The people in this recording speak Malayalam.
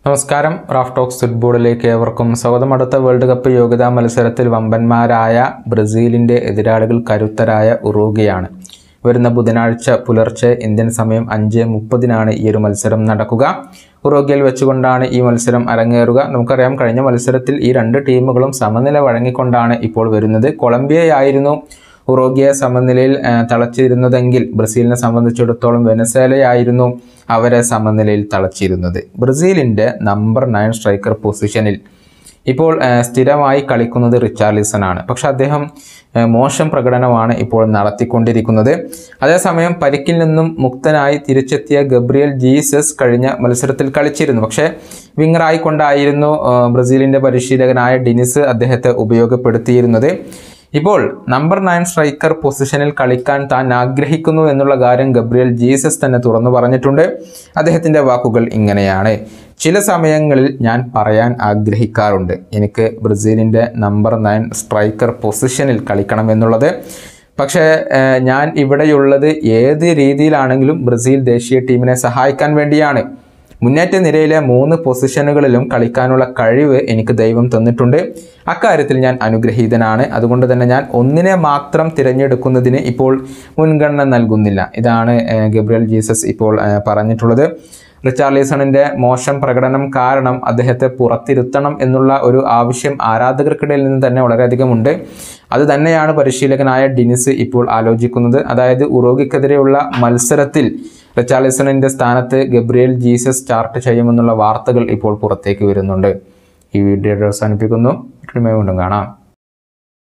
നമസ്കാരം റാഫ് ടോക്സ് ഫുട്ബോളിലേക്ക് ഏവർക്കും സ്വാഗതം അടുത്ത വേൾഡ് കപ്പ് യോഗ്യതാ മത്സരത്തിൽ വമ്പന്മാരായ ബ്രസീലിൻ്റെ എതിരാളികൾ കരുത്തരായ ഉറുഗയാണ് വരുന്ന ബുധനാഴ്ച പുലർച്ചെ ഇന്ത്യൻ സമയം അഞ്ച് മുപ്പതിനാണ് ഈ ഒരു മത്സരം നടക്കുക ഉറുഗ്യയിൽ വെച്ചുകൊണ്ടാണ് ഈ മത്സരം അരങ്ങേറുക നമുക്കറിയാം കഴിഞ്ഞ മത്സരത്തിൽ ഈ രണ്ട് ടീമുകളും സമനില വഴങ്ങിക്കൊണ്ടാണ് ഇപ്പോൾ വരുന്നത് കൊളംബിയയായിരുന്നു ഉറോഗ്യ സമനിലയിൽ ആ, തളച്ചിരുന്നതെങ്കിൽ ബ്രസീലിനെ സംബന്ധിച്ചിടത്തോളം വെനസേലയായിരുന്നു അവരെ സമനിലയിൽ തളച്ചിരുന്നത് ബ്രസീലിൻ്റെ നമ്പർ നയൻ സ്ട്രൈക്കർ പൊസിഷനിൽ ഇപ്പോൾ ആ, സ്ഥിരമായി കളിക്കുന്നത് റിച്ചാർലിസൺ ആണ് പക്ഷെ അദ്ദേഹം ആ, മോശം പ്രകടനമാണ് ഇപ്പോൾ നടത്തിക്കൊണ്ടിരിക്കുന്നത് അതേസമയം പരിക്കിൽ നിന്നും മുക്തനായി തിരിച്ചെത്തിയ ഗബ്രിയൽ ജീസസ് കഴിഞ്ഞ മത്സരത്തിൽ കളിച്ചിരുന്നു പക്ഷേ വിങ്ങറായിക്കൊണ്ടായിരുന്നു ആ, ബ്രസീലിൻ്റെ പരിശീലകനായ ഡിനിസ് അദ്ദേഹത്തെ ഉപയോഗപ്പെടുത്തിയിരുന്നത് ഇപ്പോൾ നമ്പർ നയൻ സ്ട്രൈക്കർ പൊസിഷനിൽ കളിക്കാൻ താൻ ആഗ്രഹിക്കുന്നു എന്നുള്ള കാര്യം ഗബ്രിയൽ ജീസസ് തന്നെ തുറന്നു പറഞ്ഞിട്ടുണ്ട് അദ്ദേഹത്തിൻ്റെ വാക്കുകൾ ഇങ്ങനെയാണ് ചില സമയങ്ങളിൽ ഞാൻ പറയാൻ ആഗ്രഹിക്കാറുണ്ട് എനിക്ക് ബ്രസീലിൻ്റെ നമ്പർ നയൻ സ്ട്രൈക്കർ പൊസിഷനിൽ കളിക്കണം എന്നുള്ളത് പക്ഷേ ഏഹ്, ഞാൻ ഇവിടെയുള്ളത് ഏത് രീതിയിലാണെങ്കിലും ബ്രസീൽ ദേശീയ ടീമിനെ സഹായിക്കാൻ വേണ്ടിയാണ് മുന്നേറ്റ നിരയിലെ മൂന്ന് പൊസിഷനുകളിലും കളിക്കാനുള്ള കഴിവ് എനിക്ക് ദൈവം തന്നിട്ടുണ്ട് അക്കാര്യത്തിൽ ഞാൻ അനുഗ്രഹീതനാണ് അതുകൊണ്ട് തന്നെ ഞാൻ ഒന്നിനെ മാത്രം തിരഞ്ഞെടുക്കുന്നതിന് ഇപ്പോൾ മുൻഗണന നൽകുന്നില്ല ഇതാണ് ഏഹ്, ഗബ്രിയൽ ജീസസ് ഇപ്പോൾ ഏഹ്, പറഞ്ഞിട്ടുള്ളത് റിച്ചാർലിസണിൻ്റെ മോശം പ്രകടനം കാരണം അദ്ദേഹത്തെ പുറത്തിരുത്തണം എന്നുള്ള ഒരു ആവശ്യം ആരാധകർക്കിടയിൽ നിന്ന് തന്നെ വളരെയധികം ഉണ്ട് അത് തന്നെയാണ് പരിശീലകനായ ഡിനിസ് ഇപ്പോൾ ആലോചിക്കുന്നത് അതായത് ഉറോഗിക്കെതിരെയുള്ള മത്സരത്തിൽ റിച്ചാർലിസണിൻ്റെ സ്ഥാനത്ത് ഗബ്രിയേൽ ജീസസ് സ്റ്റാർട്ട് ചെയ്യുമെന്നുള്ള വാർത്തകൾ ഇപ്പോൾ പുറത്തേക്ക് വരുന്നുണ്ട് ഈ വീഡിയോ അവസാനിപ്പിക്കുന്നു വീണ്ടും കാണാം